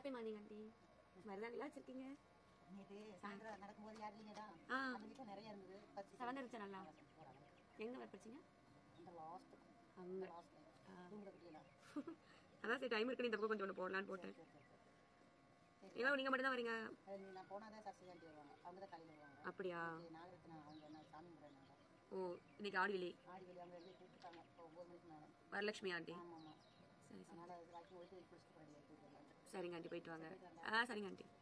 happy morning aunty மருதாணிலாம் வச்சிருக்கீங்க நேற்று சாயந்தரம் நடக்கும்போது யார் இல்லைங்கடா ஆ அந்த வீட்டில் நிறைய இருந்தது பத்து செவன் இருந்துச்சு நல்லா எங்க வேறு படிச்சீங்க இந்த லாஸ்ட் அங்க லாஸ்ட் தூங்குற வீட்டிலாம் அதான் சரி டைம் இருக்கு இந்த பக்கம் கொஞ்சம் ஒன்று போடலான்னு போட்டேன் ஏன்னா நீங்க மட்டும் தான் வரீங்க நான் போனாதான் சசிகாந்தி வருவாங்க அவங்க தான் காலையில் வருவாங்க அப்படியா இன்னைக்கு நாகரத்னா அவங்க என்ன சாமி கும்பிட்றாங்க ஓ இன்னைக்கு ஆடிவிலி ஆடி வெளியே அவங்க வெளியே கூப்பிட்டாங்க இப்போ ஒம்பது மணிக்கு மேலே வரலட்சுமி ஆண்டி ஆமாம் ஆமாம் சரி சரி அதனால் வாக்கி போயிட்டு குளிச்சுட்டு போய் எடுத்துட்டு வரலாம் சரிங்க ஆண்டி போயிட்டு வாங்க ஆ சரிங்க ஆண்டி